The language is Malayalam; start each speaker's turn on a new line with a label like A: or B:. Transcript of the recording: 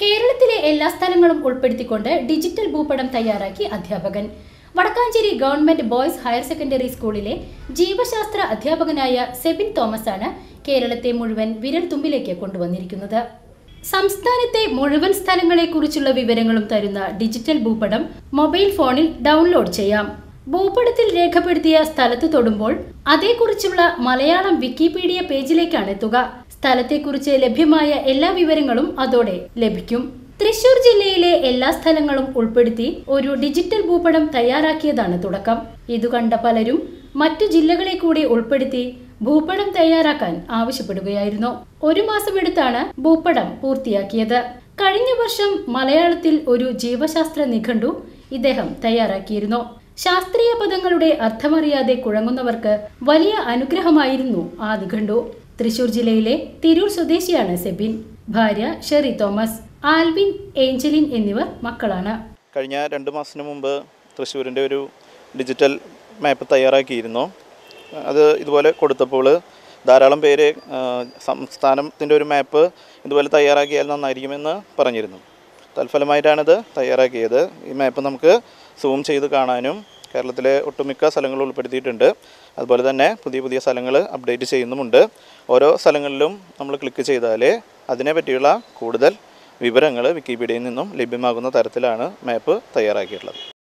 A: കേരളത്തിലെ എല്ലാ സ്ഥലങ്ങളും ഉൾപ്പെടുത്തിക്കൊണ്ട് ഡിജിറ്റൽ ഭൂപടം തയ്യാറാക്കി അധ്യാപകൻ Vadakkancherry government boys higher secondary സ്കൂളിലെ ജീവശാസ്ത്ര അധ്യാപകനായ സെബിൻ തോമസ് ആണ് കേരളത്തെ മുഴുവൻ വിരൽ തുമ്പിലേക്ക് കൊണ്ടുവന്നിരിക്കുന്നത് സംസ്ഥാനത്തെ മുഴുവൻ സ്ഥലങ്ങളെക്കുറിച്ചുള്ള വിവരങ്ങളും തരുന്ന ഡിജിറ്റൽ ഭൂപടം മൊബൈൽ ഫോണിൽ ഡൗൺലോഡ് ചെയ്യാം ഭൂപടത്തിൽ രേഖപ്പെടുത്തിയ സ്ഥലത്ത് തൊടുമ്പോൾ അതേക്കുറിച്ചുള്ള മലയാളം വിക്കിപീഡിയ പേജിലേക്കാണ് എത്തുക സ്ഥലത്തെക്കുറിച്ച് ലഭ്യമായ എല്ലാ വിവരങ്ങളും അതോടെ ലഭിക്കും തൃശൂർ ജില്ലയിലെ എല്ലാ സ്ഥലങ്ങളും ഉൾപ്പെടുത്തി ഒരു ഡിജിറ്റൽ ഭൂപടം തയ്യാറാക്കിയതാണ് തുടക്കം ഇതു കണ്ട പലരും മറ്റു ജില്ലകളെ കൂടി ഉൾപ്പെടുത്തി ഭൂപടം തയ്യാറാക്കാൻ ആവശ്യപ്പെടുകയായിരുന്നു ഒരു മാസമെടുത്താണ് ഭൂപടം പൂർത്തിയാക്കിയത് കഴിഞ്ഞ വർഷം മലയാളത്തിൽ ഒരു ജീവശാസ്ത്ര നിഘണ്ടു ഇദ്ദേഹം തയ്യാറാക്കിയിരുന്നു ശാസ്ത്രീയ പദങ്ങളുടെ അർത്ഥമറിയാതെ കുഴങ്ങുന്നവർക്ക് വലിയ അനുഗ്രഹമായിരുന്നു ആ നിഘണ്ടു തൃശൂർ ജില്ലയിലെ തിരൂർ സ്വദേശിയാണ് സെബിൻ ഭാര്യ ഷെറി തോമസ് ആൽവിൻ ഏഞ്ചലിൻ എന്നിവർ മക്കളാണ്
B: കഴിഞ്ഞ രണ്ട് മാസത്തിന് മുമ്പ് തൃശ്ശൂരിൻ്റെ ഒരു ഡിജിറ്റൽ മാപ്പ് തയ്യാറാക്കിയിരുന്നു അത് ഇതുപോലെ കൊടുത്തപ്പോൾ ധാരാളം പേര് ആ, സംസ്ഥാനത്തിൻ്റെ ഒരു മാപ്പ് ഇതുപോലെ തയ്യാറാക്കിയാൽ നന്നായിരിക്കുമെന്ന് പറഞ്ഞിരുന്നു തൽഫലമായിട്ടാണിത് തയ്യാറാക്കിയത് ഈ മാപ്പ് നമുക്ക് സൂം ചെയ്ത് കാണാനും കേരളത്തിലെ ഒട്ടുമിക്ക സ്ഥലങ്ങൾ ഉൾപ്പെടുത്തിയിട്ടുണ്ട് അതുപോലെ തന്നെ പുതിയ പുതിയ സ്ഥലങ്ങൾ അപ്ഡേറ്റ് ചെയ്യുന്നുമുണ്ട് ഓരോ സ്ഥലങ്ങളിലും നമ്മൾ ക്ലിക്ക് ചെയ്താൽ അതിനെ പറ്റിയുള്ള കൂടുതൽ വിവരങ്ങൾ വിക്കിപീഡിയയിൽ നിന്നും ലഭ്യമാകുന്ന തരത്തിലാണ് മാപ്പ് തയ്യാറാക്കിയിട്ടുള്ളത്